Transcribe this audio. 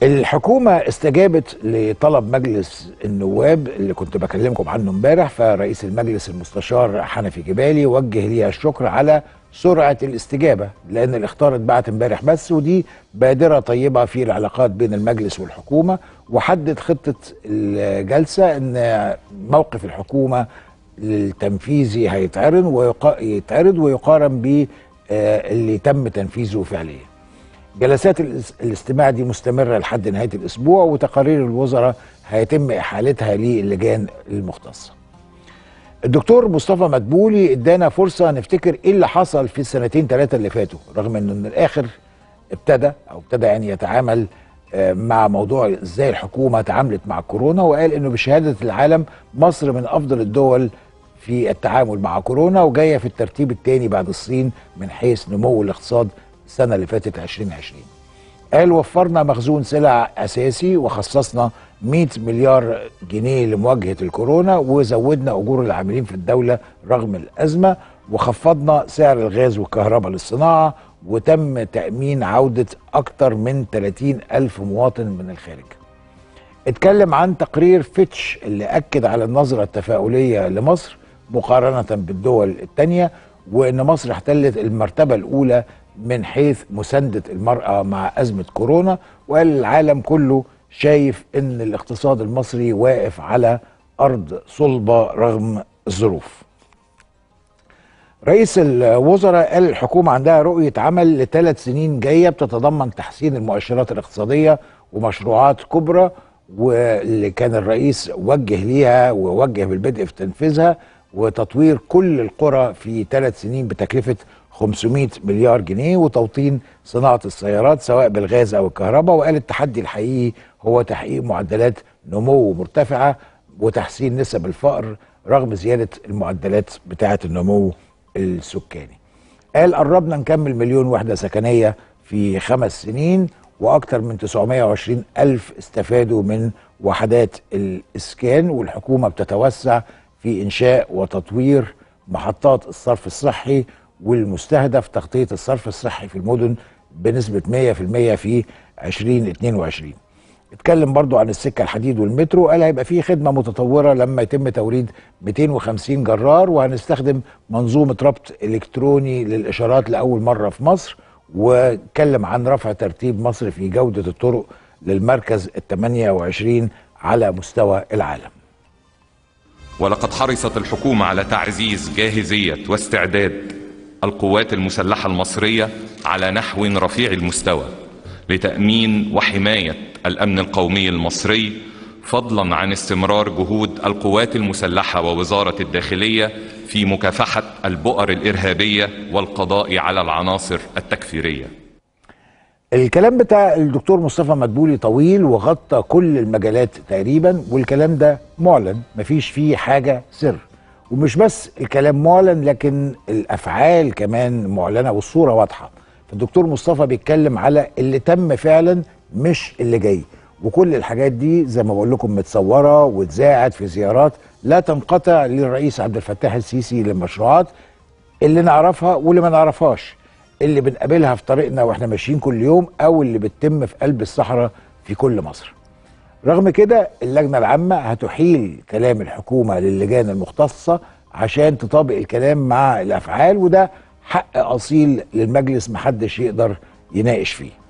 الحكومة استجابت لطلب مجلس النواب اللي كنت بكلمكم عنه امبارح فرئيس المجلس المستشار حنفي جبالي وجه ليها الشكر على سرعة الاستجابة لأن الاختار اتبعت امبارح بس ودي بادرة طيبة في العلاقات بين المجلس والحكومة وحدد خطة الجلسة أن موقف الحكومة التنفيذي هيتعرض ويقا... يتعرض ويقارن ب اللي تم تنفيذه فعليا جلسات الاستماع دي مستمرة لحد نهاية الأسبوع وتقارير الوزراء هيتم إحالتها للجان المختصة الدكتور مصطفى مدبولي ادانا فرصة نفتكر ايه اللي حصل في السنتين ثلاثة اللي فاتوا رغم انه من الآخر ابتدى أو ابتدى يعني يتعامل مع موضوع ازاي الحكومة تعاملت مع كورونا وقال انه بشهادة العالم مصر من أفضل الدول في التعامل مع كورونا وجاية في الترتيب الثاني بعد الصين من حيث نمو الاقتصاد السنة اللي فاتت 2020 قال وفرنا مخزون سلع أساسي وخصصنا 100 مليار جنيه لمواجهة الكورونا وزودنا أجور العاملين في الدولة رغم الأزمة وخفضنا سعر الغاز والكهرباء للصناعة وتم تأمين عودة أكثر من 30 ألف مواطن من الخارج اتكلم عن تقرير فيتش اللي أكد على النظرة التفاؤلية لمصر مقارنة بالدول الثانية وأن مصر احتلت المرتبة الأولى من حيث مساندة المرأة مع أزمة كورونا وقال العالم كله شايف أن الاقتصاد المصري واقف على أرض صلبة رغم الظروف رئيس الوزراء قال الحكومة عندها رؤية عمل لثلاث سنين جاية بتتضمن تحسين المؤشرات الاقتصادية ومشروعات كبرى واللي كان الرئيس وجه ليها ووجه بالبدء في تنفيذها وتطوير كل القرى في ثلاث سنين بتكلفة 500 مليار جنيه وتوطين صناعة السيارات سواء بالغاز أو الكهرباء وقال التحدي الحقيقي هو تحقيق معدلات نمو مرتفعة وتحسين نسب الفقر رغم زيادة المعدلات بتاعة النمو السكاني قال قربنا نكمل مليون وحدة سكنية في خمس سنين وأكثر من 920 ألف استفادوا من وحدات الإسكان والحكومة بتتوسع في إنشاء وتطوير محطات الصرف الصحي والمستهدف تغطية الصرف الصحي في المدن بنسبة 100% في 2022 اتكلم برضو عن السكة الحديد والمترو قال هيبقى فيه خدمة متطورة لما يتم توريد 250 جرار وهنستخدم منظومة ربط إلكتروني للإشارات لأول مرة في مصر واتكلم عن رفع ترتيب مصر في جودة الطرق للمركز ال 28 على مستوى العالم ولقد حرصت الحكومة على تعزيز جاهزية واستعداد القوات المسلحة المصرية على نحو رفيع المستوى لتأمين وحماية الأمن القومي المصري فضلا عن استمرار جهود القوات المسلحة ووزارة الداخلية في مكافحة البؤر الإرهابية والقضاء على العناصر التكفيرية الكلام بتاع الدكتور مصطفى مدبولي طويل وغطى كل المجالات تقريبا والكلام ده معلن مفيش فيه حاجة سر ومش بس الكلام معلن لكن الافعال كمان معلنه والصوره واضحه فالدكتور مصطفى بيتكلم على اللي تم فعلا مش اللي جاي وكل الحاجات دي زي ما بقول لكم متصوره واتذاعت في زيارات لا تنقطع للرئيس عبد الفتاح السيسي للمشروعات اللي نعرفها واللي ما نعرفهاش اللي بنقابلها في طريقنا واحنا ماشيين كل يوم او اللي بتتم في قلب الصحراء في كل مصر رغم كده اللجنة العامة هتحيل كلام الحكومة للجان المختصة عشان تطابق الكلام مع الأفعال وده حق أصيل للمجلس محدش يقدر يناقش فيه